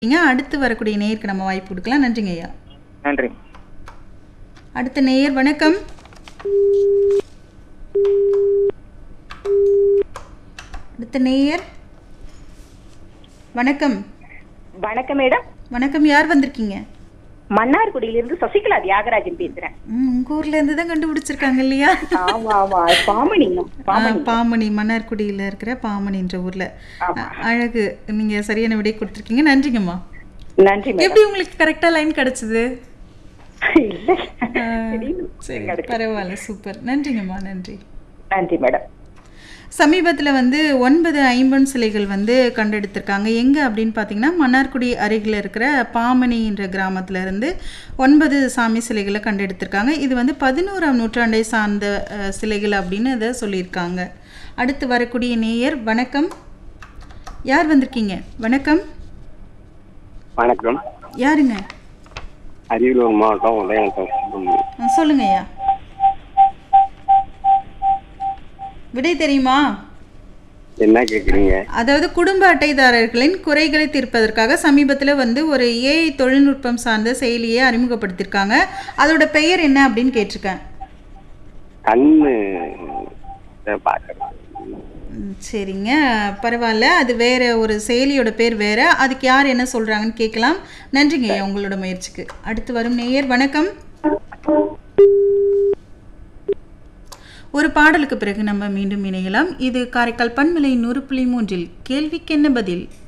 நீங்க அடுத்து வரக்கூடிய நேயருக்கு நம்ம வாய்ப்பு கொடுக்கலாம் நன்றிங்க ஐயா நன்றி அடுத்த நேயர் வணக்கம் அடுத்த நேயர் வணக்கம் வணக்கம் மேடம் வணக்கம் யார் வந்திருக்கீங்க மன்னார்குடியிலிருந்து சசிகலா தியாகராஜன் பேசுறேன் ம், உங்க ஊர்ல இருந்து தான் கண்டுபிடிச்சிருக்காங்க இல்லையா ஆமா ஆமா பாமணி பாமணி ஆ, பாமணி மன்னார்குடியில இருக்கிற பாமணின்ற ஊர்ல அ, அழகு நீங்க சரியான விடை கொடுத்துருக்கீங்க நன்றிங்கம்மா நன்றி மேடம் எப்படி உங்களுக்கு கரெக்டா லைன் கிடைச்சது இல்ல ஆ, திடீர்னு சரி பரவாயில்ல சூப்பர் நன்றிங்கம்மா நன்றி நன்றி மேடம் சமீபத்தில் வந்து ஒன்பது ஐம்பொன் சிலைகள் வந்து கண்டெடுத்திருக்காங்க எங்கே அப்படின்னு பார்த்தீங்கன்னா மன்னார்குடி அருகில் இருக்கிற பாமணி என்ற கிராமத்தில் இருந்து ஒன்பது சாமி சிலைகளை கண்டெடுத்திருக்காங்க இது வந்து பதினோராம் நூற்றாண்டை சார்ந்த அஹ், சிலைகள் அப்படின்னு இதை சொல்லியிருக்காங்க அடுத்து வரக்கூடிய நேயர் வணக்கம் யார் வந்திருக்கீங்க வணக்கம் வணக்கம் யாருங்க அரியலூர் மாவட்டம் உதயநத்தம் சுப்பிரமணியம். ஆ, சொல்லுங்க ஐயா விடை தெரியுமா என்ன கேக்குறீங்க அதாவது குடும்ப அட்டைதாரர்களின் குறைகளை தீர்ப்பதற்காக சமீபத்தில் வந்து ஒரு ஏஐ தொழில்நுட்பம் சார்ந்த செயலியை அறிமுகப்படுத்தியிருக்காங்க அதோட பெயர் என்ன அப்படின்னு கேட்டிருக்கேன் கண்ணு இதை பார்க்கறேன் ம், சரிங்க பரவாயில்ல அது வேற ஒரு செயலியோட பேர் வேற அதுக்கு யார் என்ன சொல்றாங்கன்னு கேட்கலாம் நன்றிங்க ஐயா உங்களோட முயற்சிக்கு அடுத்து வரும் நேயர் வணக்கம் ஒரு பாடலுக்கு பிறகு நம்ம மீண்டும் இணையலாம் இது காரைக்கால் பண்பலை நூறு புள்ளி மூன்றில் கேள்விக்கு என்ன பதில்